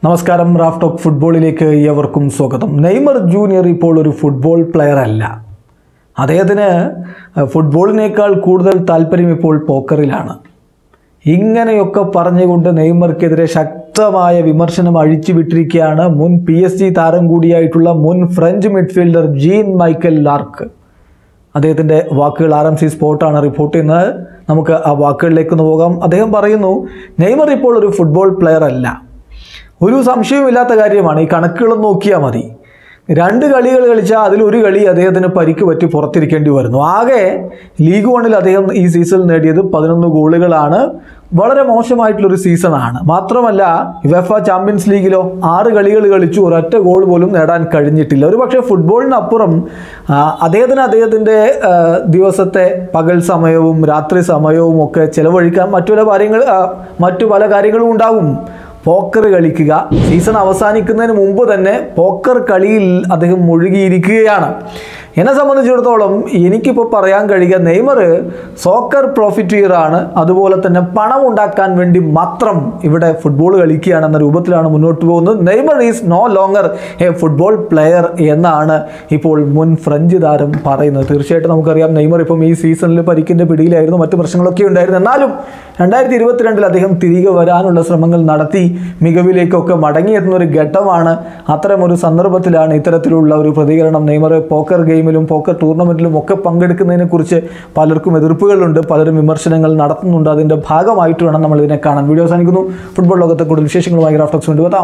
നമസ്കാരം Raf talk ഫുട്ബോളിലേക്ക് ഏവർക്കും സ്വാഗതം നെയ്മർ ജൂനിയർ ഇപ്പോൾ ഒരു ഫുട്ബോൾ പ്ലെയർ അല്ല അദ്ദേഹത്തിന് ഫുട്ബോളിനേക്കാൾ കൂടുതൽ താല്പര്യം ഇപ്പോൾ പോക്കറിലാണ് ഇങ്ങനെയൊക്കെ പറഞ്ഞുകൊണ്ട് നെയ്മർക്കെതിരെ ശക്തമായ വിമർശനം അഴിച്ചുവിട്ടിരിക്കുകയാണ് മുൻ പി എസ് ജി താരം കൂടിയായിട്ടുള്ള മുൻ French midfielder Jean Michel Larque അദ്ദേഹത്തിൻ്റെ വാക്കുകൾ ആർ എം സി സ്പോർട്ടാണ് റിപ്പോർട്ട് ചെയ്യുന്നത് നമുക്ക് ആ വാക്കുകളിലേക്ക് ഒന്ന് പോകാം അദ്ദേഹം പറയുന്നു നെയ്മർ ഇപ്പോൾ ഒരു ഫുട്ബോൾ പ്ലെയർ അല്ല ഒരു സംശയവുമില്ലാത്ത കാര്യമാണ് ഈ കണക്കുകൾ നോക്കിയാൽ മതി രണ്ട് കളികൾ കളിച്ചാൽ അതിലൊരു കളി അദ്ദേഹത്തിന് പരിക്ക് പറ്റി പുറത്തിരിക്കേണ്ടി വരുന്നു ആകെ ലീഗ് വണ്ണിൽ അദ്ദേഹം ഈ സീസണിൽ നേടിയത് പതിനൊന്ന് ഗോളുകളാണ് വളരെ മോശമായിട്ടുള്ളൊരു സീസണാണ് മാത്രമല്ല വെഫ ചാമ്പ്യൻസ് ലീഗിലോ ആറ് കളികൾ കളിച്ചു ഒരൊറ്റ ഗോൾ പോലും നേടാൻ കഴിഞ്ഞിട്ടില്ല ഒരു പക്ഷേ ഫുട്ബോളിനപ്പുറം ആ, അദ്ദേഹത്തിന് അദ്ദേഹത്തിൻ്റെ ആ, ദിവസത്തെ പകൽ സമയവും രാത്രി സമയവും ഒക്കെ ചിലവഴിക്കാൻ മറ്റു പല കാര്യങ്ങൾ ആ, മറ്റു പല കാര്യങ്ങളും ഉണ്ടാവും പോക്കർ കളിക്കുക സീസൺ അവസാനിക്കുന്നതിന് മുമ്പ് തന്നെ പോക്കർ കളിയിൽ അദ്ദേഹം മുഴുകിയിരിക്കുകയാണ് എന്നെ സംബന്ധിച്ചിടത്തോളം എനിക്കിപ്പോൾ പറയാൻ കഴിയുക നെയ്മർ സോക്കർ പ്രോഫിറ്റിയറാണ് അതുപോലെ തന്നെ പണം ഉണ്ടാക്കാൻ വേണ്ടി മാത്രം ഇവിടെ ഫുട്ബോൾ കളിക്കുകയാണെന്ന രൂപത്തിലാണ് മുന്നോട്ട് പോകുന്നത് Neymar is no longer a football player എന്നാണ് ഇപ്പോൾ മുൻ ഫ്രഞ്ച് താരം പറയുന്നത് തീർച്ചയായിട്ടും നമുക്കറിയാം നെയ്മർ ഇപ്പം ഈ സീസണിൽ പരിക്കിൻ്റെ പിടിയിലായിരുന്നു മറ്റു പ്രശ്നങ്ങളൊക്കെ ഉണ്ടായിരുന്നു എന്നാലും രണ്ടായിരത്തി ഇരുപത്തിരണ്ടിൽ അദ്ദേഹം തിരികെ വരാനുള്ള ശ്രമങ്ങൾ നടത്തി മികവിലേക്കൊക്കെ മടങ്ങിയെത്തുന്ന ഒരു ഘട്ടമാണ് അത്തരം ഒരു സന്ദർഭത്തിലാണ് ഇത്തരത്തിലുള്ള ഒരു പ്രതികരണം നെയ്മർ പോക്കർ ഗെയിമിലും പോക്കർ ടൂർണമെൻറ്റിലും ഒക്കെ പങ്കെടുക്കുന്നതിനെ കുറിച്ച് പലർക്കും എതിർപ്പുകളുണ്ട് പലരും വിമർശനങ്ങൾ നടത്തുന്നുണ്ട് അതിൻ്റെ ഭാഗമായിട്ട് വേണം നമ്മൾ ഇതിനെ കാണാൻ വീഡിയോ അവസാനിക്കുന്നു ഫുട്ബോൾ ലോകത്തെ കൂടുതൽ വിശേഷങ്ങളുമായി ഗ്രാഫ്റ്റോക്സ് കൊണ്ടുവരാം